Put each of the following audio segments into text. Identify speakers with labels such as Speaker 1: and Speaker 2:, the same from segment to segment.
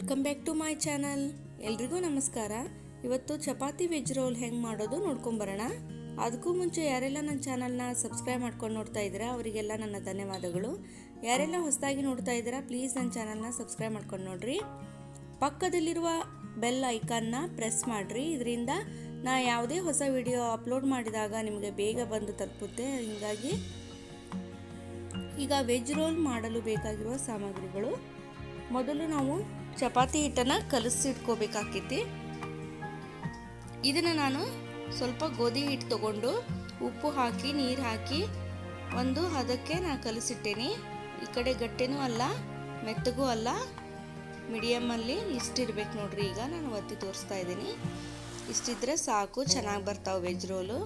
Speaker 1: welcome back to my channel ಎಲ್ರಿಗೂ ನಮಸ್ಕಾರ ಇವತ್ತು ಚಪಾತಿ ವೆಜ್ ರೋಲ್ ಹೆಂಗೆ ಮಾಡೋದು ನೋಡ್ಕೊಂಬರೋಣ ಅದಕ್ಕೂ ಮುಂಚೆ ಯಾರೆಲ್ಲ ನನ್ನ ಚಾನಲ್ನ ಸಬ್ಸ್ಕ್ರೈಬ್ ಮಾಡ್ಕೊಂಡು ನೋಡ್ತಾ ಇದ್ದೀರಾ ಅವರಿಗೆಲ್ಲ ನನ್ನ ಧನ್ಯವಾದಗಳು ಯಾರೆಲ್ಲ ಹೊಸದಾಗಿ ನೋಡ್ತಾ ಇದ್ದೀರಾ ಪ್ಲೀಸ್ ನನ್ನ ಚಾನಲ್ನ ಸಬ್ಸ್ಕ್ರೈಬ್ ಮಾಡ್ಕೊಂಡು ನೋಡ್ರಿ ಪಕ್ಕದಲ್ಲಿರುವ ಬೆಲ್ ಐಕಾನ್ನ ಪ್ರೆಸ್ ಮಾಡಿರಿ ಇದರಿಂದ ನಾ ಯಾವುದೇ ಹೊಸ ವಿಡಿಯೋ ಅಪ್ಲೋಡ್ ಮಾಡಿದಾಗ ನಿಮಗೆ ಬೇಗ ಬಂದು ತಲುಪುತ್ತೆ ಹೀಗಾಗಿ ಈಗ ವೆಜ್ ರೋಲ್ ಮಾಡಲು ಬೇಕಾಗಿರುವ ಸಾಮಗ್ರಿಗಳು ಮೊದಲು ನಾವು ಚಪಾತಿ ಹಿಟ್ಟನ್ನು ಕಲಸಿಟ್ಕೋಬೇಕಾಕೈತಿ ಇದನ್ನು ನಾನು ಸ್ವಲ್ಪ ಗೋಧಿ ಹಿಟ್ಟು ತಗೊಂಡು ಉಪ್ಪು ಹಾಕಿ ನೀರು ಹಾಕಿ ಒಂದು ಹದಕ್ಕೆ ನಾನು ಕಲಸಿಟ್ಟೇನಿ ಈ ಕಡೆ ಗಟ್ಟಿನೂ ಅಲ್ಲ ಮೆತ್ತಗೂ ಅಲ್ಲ ಮೀಡಿಯಮಲ್ಲಿ ಇಷ್ಟಿರ್ಬೇಕು ನೋಡ್ರಿ ಈಗ ನಾನು ಒತ್ತಿ ತೋರಿಸ್ತಾ ಇದ್ದೀನಿ ಇಷ್ಟಿದ್ರೆ ಸಾಕು ಚೆನ್ನಾಗಿ ಬರ್ತಾವೆ ವೆಜ್ ರೋಲು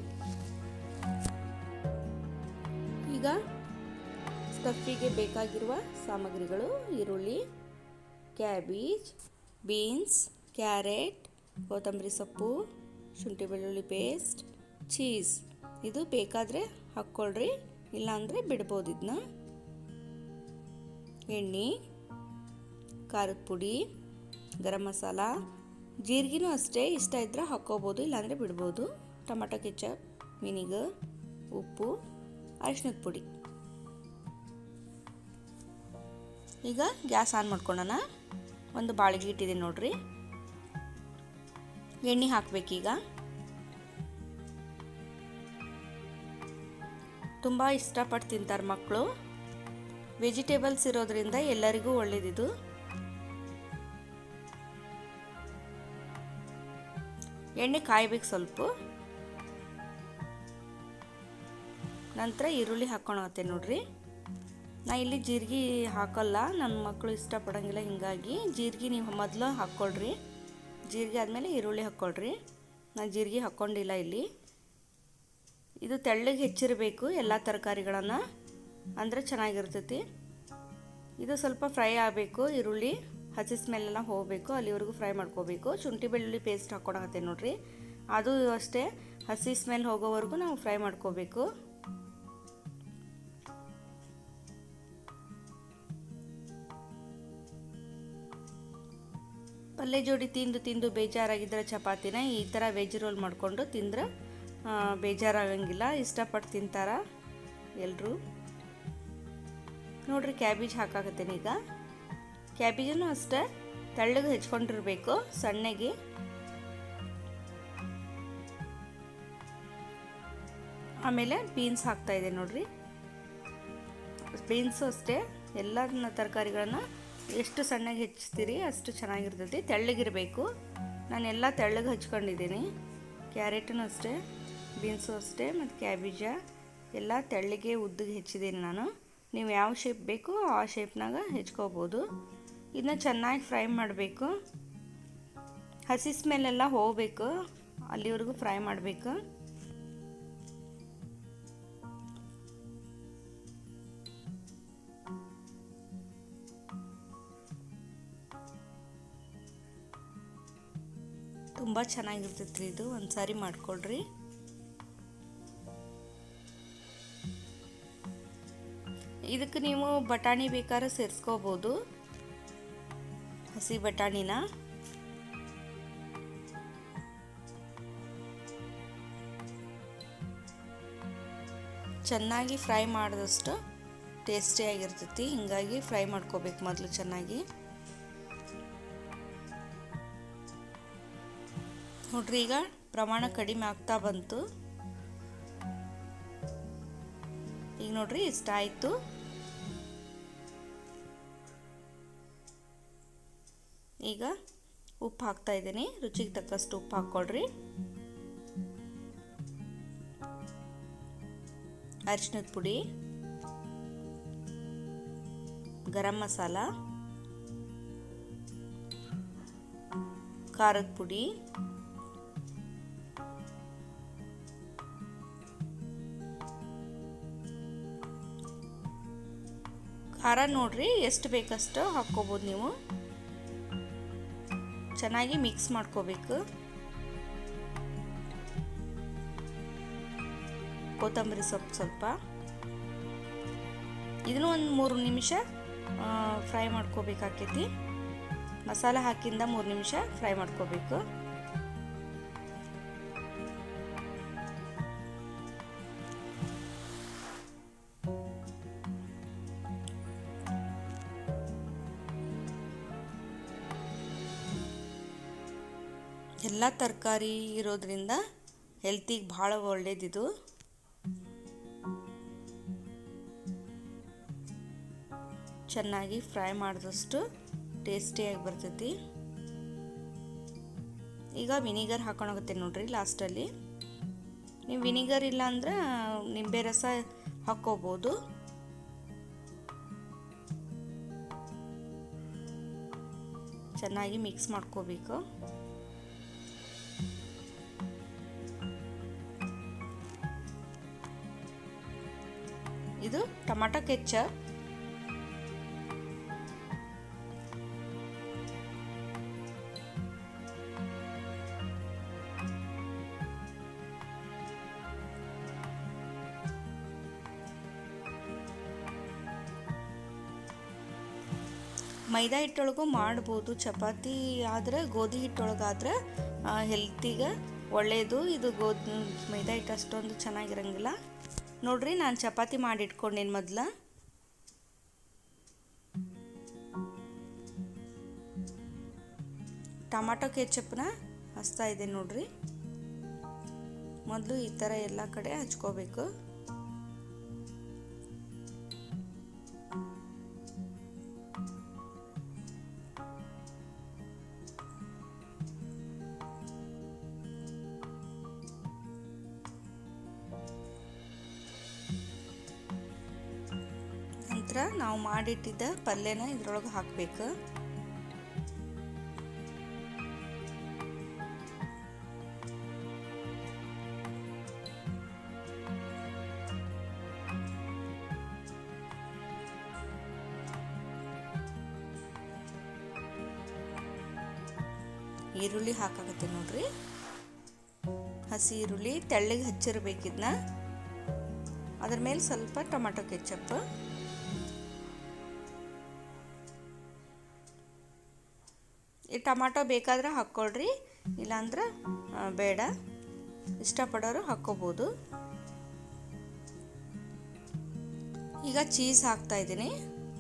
Speaker 1: ಈಗ ಸ್ಟಫಿಗೆ ಬೇಕಾಗಿರುವ ಸಾಮಗ್ರಿಗಳು ಈರುಳ್ಳಿ ಕ್ಯಾಬೇಜ್ ಬೀನ್ಸ್ ಕ್ಯಾರೆಟ್ ಕೊತ್ತಂಬರಿ ಸೊಪ್ಪು ಶುಂಠಿ ಬೆಳ್ಳುಳ್ಳಿ ಪೇಸ್ಟ್ ಚೀಸ್ ಇದು ಬೇಕಾದರೆ ಹಾಕ್ಕೊಳ್ರಿ ಇಲ್ಲಾಂದರೆ ಬಿಡ್ಬೋದು ಇದನ್ನ ಎಣ್ಣೆ ಖಾರದ ಪುಡಿ ಗರಂ ಮಸಾಲ ಜೀರಿಗೆನೂ ಅಷ್ಟೇ ಇಷ್ಟ ಇದ್ದರೆ ಹಾಕ್ಕೋಬೋದು ಇಲ್ಲಾಂದರೆ ಬಿಡ್ಬೋದು ಟೊಮೆಟೊ ಕೆಚಪ್ ವಿನಿಗರ್ ಉಪ್ಪು ಅರಿಶಿನದ ಪುಡಿ ಈಗ ಗ್ಯಾಸ್ ಆನ್ ಮಾಡ್ಕೊಳ್ಳೋಣ ಒಂದು ಬಾಳಿಗೆ ಇಟ್ಟಿದೆ ನೋಡ್ರಿ ಎಣ್ಣೆ ಹಾಕ್ಬೇಕೀಗ ತುಂಬ ಇಷ್ಟಪಟ್ಟು ತಿಂತಾರೆ ಮಕ್ಕಳು ವೆಜಿಟೇಬಲ್ಸ್ ಇರೋದ್ರಿಂದ ಎಲ್ಲರಿಗೂ ಒಳ್ಳೇದಿದು ಎಣ್ಣೆ ಕಾಯ್ಬೇಕು ಸ್ವಲ್ಪ ನಂತರ ಈರುಳ್ಳಿ ಹಾಕ್ಕೊಳತ್ತೆ ನೋಡ್ರಿ ನಾ ಇಲ್ಲಿ ಜೀರಿಗೆ ಹಾಕಲ್ಲ ನನ್ನ ಮಕ್ಕಳು ಇಷ್ಟಪಡೋಂಗಿಲ್ಲ ಹೀಗಾಗಿ ಜೀರಿಗೆ ನೀವು ಮೊದಲು ಹಾಕ್ಕೊಳ್ರಿ ಜೀರಿಗೆ ಆದಮೇಲೆ ಈರುಳ್ಳಿ ಹಾಕ್ಕೊಳ್ರಿ ನಾನು ಜೀರಿಗೆ ಹಾಕ್ಕೊಂಡಿಲ್ಲ ಇಲ್ಲಿ ಇದು ತೆಳ್ಳಗೆ ಹೆಚ್ಚಿರಬೇಕು ಎಲ್ಲ ತರಕಾರಿಗಳನ್ನು ಅಂದರೆ ಚೆನ್ನಾಗಿರ್ತೈತಿ ಇದು ಸ್ವಲ್ಪ ಫ್ರೈ ಆಗಬೇಕು ಈರುಳ್ಳಿ ಹಸಿ ಸ್ಮೆಲ್ಲೆಲ್ಲ ಹೋಗಬೇಕು ಅಲ್ಲಿವರೆಗೂ ಫ್ರೈ ಮಾಡ್ಕೋಬೇಕು ಶುಂಠಿ ಬೆಳ್ಳುಳ್ಳಿ ಪೇಸ್ಟ್ ಹಾಕ್ಕೊಳಕತ್ತೆ ನೋಡ್ರಿ ಅದು ಅಷ್ಟೇ ಹಸಿ ಸ್ಮೆಲ್ ಹೋಗೋವರೆಗೂ ನಾವು ಫ್ರೈ ಮಾಡ್ಕೋಬೇಕು ಪಲ್ಯ ಜೋಡಿ ತಿಂದು ತಿಂದು ಬೇಜಾರಾಗಿದ್ದರೆ ಚಪಾತಿನ ಈ ಥರ ವೆಜ್ ರೋಲ್ ಮಾಡಿಕೊಂಡು ತಿಂದ್ರೆ ಬೇಜಾರಾಗಂಗಿಲ್ಲ ಇಷ್ಟಪಟ್ಟು ತಿಂತಾರ ಎಲ್ಲರೂ ನೋಡ್ರಿ ಕ್ಯಾಬೇಜ್ ಹಾಕಾಕತ್ತೇನೆ ಈಗ ಕ್ಯಾಬೇಜನ್ನು ಅಷ್ಟೇ ತೆಳ್ಳಗೆ ಹೆಚ್ಕೊಂಡಿರ್ಬೇಕು ಸಣ್ಣಗೆ ಆಮೇಲೆ ಬೀನ್ಸ್ ಹಾಕ್ತಾ ಇದೆ ನೋಡ್ರಿ ಬೀನ್ಸು ಅಷ್ಟೇ ಎಲ್ಲ ತರಕಾರಿಗಳನ್ನ ಎಷ್ಟು ಸಣ್ಣಗೆ ಹೆಚ್ಚಿಸ್ತೀರಿ ಅಷ್ಟು ಚೆನ್ನಾಗಿರ್ತೈತಿ ತೆಳ್ಳಗಿರಬೇಕು ನಾನೆಲ್ಲ ತೆಳ್ಳಗೆ ಹಚ್ಕೊಂಡಿದ್ದೀನಿ ಕ್ಯಾರೆಟನ್ನು ಅಷ್ಟೇ ಬೀನ್ಸು ಅಷ್ಟೇ ಮತ್ತು ಕ್ಯಾಬೇಜ ಎಲ್ಲ ತೆಳ್ಳಗೆ ಉದ್ದಗೆ ಹೆಚ್ಚಿದ್ದೀನಿ ನಾನು ನೀವು ಯಾವ ಶೇಪ್ ಬೇಕೋ ಆ ಶೇಪ್ನಾಗ ಹೆಚ್ಕೋಬೋದು ಇದನ್ನ ಚೆನ್ನಾಗಿ ಫ್ರೈ ಮಾಡಬೇಕು ಹಸಿ ಸ್ಮೆಲ್ಲೆಲ್ಲ ಹೋಗಬೇಕು ಅಲ್ಲಿವರೆಗೂ ಫ್ರೈ ಮಾಡಬೇಕು ತುಂಬ ಚೆನ್ನಾಗಿರ್ತೈತ್ರಿ ಇದು ಒಂದು ಸಾರಿ ಮಾಡ್ಕೊಳ್ರಿ ಇದಕ್ಕೆ ನೀವು ಬಟಾಣಿ ಬೇಕಾದ್ರೆ ಸೇರಿಸ್ಕೋಬೋದು ಹಸಿ ಬಟಾಣಿನ ಚೆನ್ನಾಗಿ ಫ್ರೈ ಮಾಡಿದಷ್ಟು ಟೇಸ್ಟಿಯಾಗಿರ್ತೈತಿ ಹೀಗಾಗಿ ಫ್ರೈ ಮಾಡ್ಕೋಬೇಕು ಮೊದಲು ಚೆನ್ನಾಗಿ ನೋಡ್ರಿ ಈಗ ಪ್ರಮಾಣ ಕಡಿಮೆ ಆಗ್ತಾ ಬಂತು ಈಗ ನೋಡ್ರಿ ಇಷ್ಟ ಆಯಿತು ಈಗ ಉಪ್ಪು ಹಾಕ್ತಾ ಇದ್ದೀನಿ ರುಚಿಗೆ ತಕ್ಕಷ್ಟು ಉಪ್ಪು ಹಾಕ್ಕೊಳ್ರಿ ಅರಿಶಿನದ ಪುಡಿ ಗರಂ ಮಸಾಲ ಖಾರದ ಪುಡಿ ಖಾರ ನೋಡ್ರಿ ಎಷ್ಟು ಬೇಕಷ್ಟು ಹಾಕ್ಕೋಬೋದು ನೀವು ಚೆನ್ನಾಗಿ ಮಿಕ್ಸ್ ಮಾಡ್ಕೋಬೇಕು ಕೊತ್ತಂಬರಿ ಸೊಪ್ಪು ಸ್ವಲ್ಪ ಇದನ್ನು ಒಂದು ಮೂರು ನಿಮಿಷ ಫ್ರೈ ಮಾಡ್ಕೋಬೇಕಾಕೈತಿ ಮಸಾಲ ಹಾಕಿಂದ ಮೂರು ನಿಮಿಷ ಫ್ರೈ ಮಾಡ್ಕೋಬೇಕು ಎಲ್ಲ ತರಕಾರಿ ಇರೋದ್ರಿಂದ ಹೆಲ್ತಿಗೆ ಭಾಳ ಒಳ್ಳೇದಿದು ಚೆನ್ನಾಗಿ ಫ್ರೈ ಮಾಡಿದಷ್ಟು ಟೇಸ್ಟಿಯಾಗಿ ಬರ್ತೈತಿ ಈಗ ವಿನಿಗರ್ ಹಾಕೊಳಕತ್ತೆ ನೋಡ್ರಿ ಲಾಸ್ಟಲ್ಲಿ ನೀವು ವಿನಿಗರ್ ಇಲ್ಲ ಅಂದ್ರೆ ನಿಂಬೆ ರಸ ಹಾಕ್ಕೋಬೋದು ಚೆನ್ನಾಗಿ ಮಿಕ್ಸ್ ಮಾಡ್ಕೋಬೇಕು ಇದು ಟೊಮಾಟೊ ಕೆಚ್ಚಪ್ ಮೈದಾ ಹಿಟ್ಟೊಳಗೂ ಮಾಡ್ಬೋದು ಚಪಾತಿ ಆದ್ರೆ ಗೋಧಿ ಹಿಟ್ಟೊಳಗಾದ್ರೆ ಹೆಲ್ತಿಗೆ ಒಳ್ಳೆಯದು ಇದು ಗೋಧಿ ಮೈದಾ ಹಿಟ್ಟು ಅಷ್ಟೊಂದು ಚೆನ್ನಾಗಿರಂಗಿಲ್ಲ ನೋಡ್ರಿ ನಾನು ಚಪಾತಿ ಮಾಡಿ ಇಟ್ಕೊಂಡೇನು ಮೊದಲ ಟೊಮಾಟೊ ಕೆಚಪ್ನ ಹಚ್ತಾ ಇದೆ ನೋಡ್ರಿ ಮೊದಲು ಈ ಥರ ಎಲ್ಲ ಕಡೆ ಹಚ್ಕೋಬೇಕು ನಂತರ ನಾವು ಮಾಡಿಟ್ಟಿದ್ದ ಪಲ್ಯನ ಇದ್ರೊಳಗೆ ಹಾಕಬೇಕು ಈರುಳ್ಳಿ ಹಾಕಾಕತ್ತೆ ನೋಡ್ರಿ ಹಸಿ ಈರುಳ್ಳಿ ತೆಳ್ಳಗೆ ಹಚ್ಚಿರ್ಬೇಕಿದ್ನ ಅದ್ರ ಮೇಲೆ ಸ್ವಲ್ಪ ಟೊಮೆಟೊ ಕೆಚಪ್ ಈ ಟೊಮಾಟೊ ಬೇಕಾದ್ರೆ ಹಾಕ್ಕೊಳ್ರಿ ಇಲ್ಲಾಂದ್ರೆ ಬೇಡ ಇಷ್ಟಪಡೋರು ಹಾಕ್ಕೋಬೋದು ಈಗ ಚೀಸ್ ಹಾಕ್ತಾ ಇದ್ದೀನಿ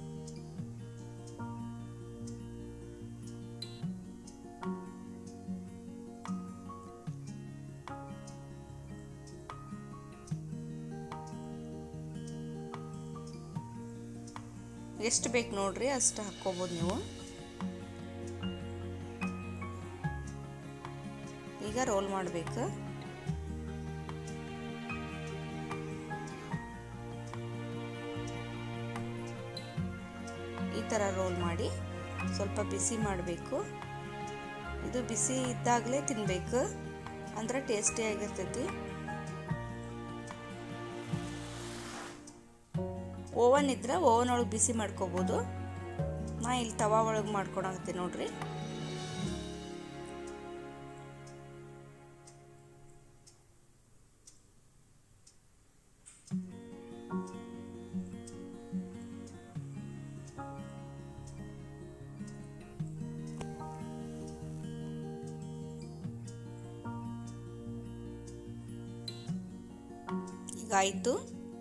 Speaker 1: ಎಷ್ಟು ಬೇಕು ನೋಡ್ರಿ ಅಷ್ಟು ಹಾಕ್ಕೋಬೋದು ನೀವು ಈಗ ರೋಲ್ ಮಾಡಬೇಕು ಈ ಥರ ರೋಲ್ ಮಾಡಿ ಸ್ವಲ್ಪ ಬಿಸಿ ಮಾಡಬೇಕು ಇದು ಬಿಸಿ ಇದ್ದಾಗಲೇ ತಿನ್ನಬೇಕು ಅಂದ್ರೆ ಟೇಸ್ಟಿಯಾಗಿರ್ತೈತಿ ಓವನ್ ಇದ್ರೆ ಓವನ್ ಒಳಗೆ ಬಿಸಿ ಮಾಡ್ಕೋಬೋದು ನಾ ಇಲ್ಲಿ ತವಾ ಒಳಗೆ ಮಾಡ್ಕೊಳಕತ್ತೀನಿ ನೋಡ್ರಿ ಈಗ ಆಯಿತು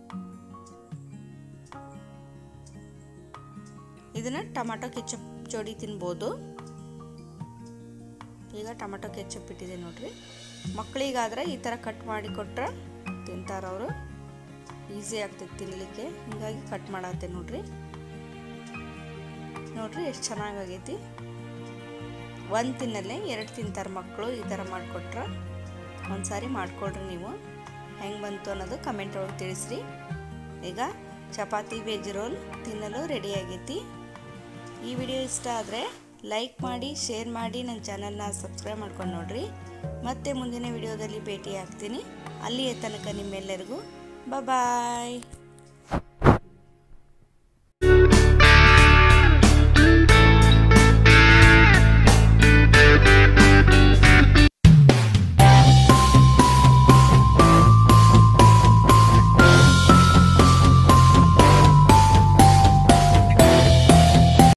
Speaker 1: ಇದನ್ನ ಟೊಮಾಟೊ ಕೆಚಪ್ ಜೋಡಿ ತಿನ್ಬೋದು ಈಗ ಟೊಮಾಟೊ ಕೆಚಪ್ ಇಟ್ಟಿದೆ ನೋಡ್ರಿ ಮಕ್ಕಳಿಗಾದ್ರೆ ಈ ಥರ ಕಟ್ ಮಾಡಿ ಕೊಟ್ರೆ ತಿಂತಾರವರು ಈಸಿ ಆಗ್ತೈತೆ ತಿನ್ನಲಿಕ್ಕೆ ಹೀಗಾಗಿ ಕಟ್ ಮಾಡತ್ತೆ ನೋಡ್ರಿ ನೋಡ್ರಿ ಎಷ್ಟು ಚೆನ್ನಾಗಾಗೈತಿ ಒಂದು ತಿನ್ನಲ್ಲೇ ಎರಡು ತಿಂತಾರೆ ಮಕ್ಕಳು ಈ ಥರ ಮಾಡಿಕೊಟ್ರೆ ಒಂದು ಸಾರಿ ಮಾಡಿಕೊಡ್ರಿ ನೀವು ಹೆಂಗೆ ಬಂತು ಅನ್ನೋದು ಕಮೆಂಟ್ ಒಳಗೆ ತಿಳಿಸ್ರಿ ಈಗ ಚಪಾತಿ ವೆಜ್ ರೋಲ್ ತಿನ್ನಲು ರೆಡಿ ಆಗೈತಿ ಈ ವಿಡಿಯೋ ಇಷ್ಟ ಆದರೆ ಲೈಕ್ ಮಾಡಿ ಶೇರ್ ಮಾಡಿ ನನ್ನ ಚಾನಲ್ನ ಸಬ್ಸ್ಕ್ರೈಬ್ ಮಾಡ್ಕೊಂಡು ನೋಡ್ರಿ ಮತ್ತೆ ಮುಂದಿನ ವಿಡಿಯೋದಲ್ಲಿ ಭೇಟಿ ಆಗ್ತೀನಿ ಅಲ್ಲಿಯ ತನಕ ನಿಮ್ಮೆಲ್ಲರಿಗೂ ಬಾಯ್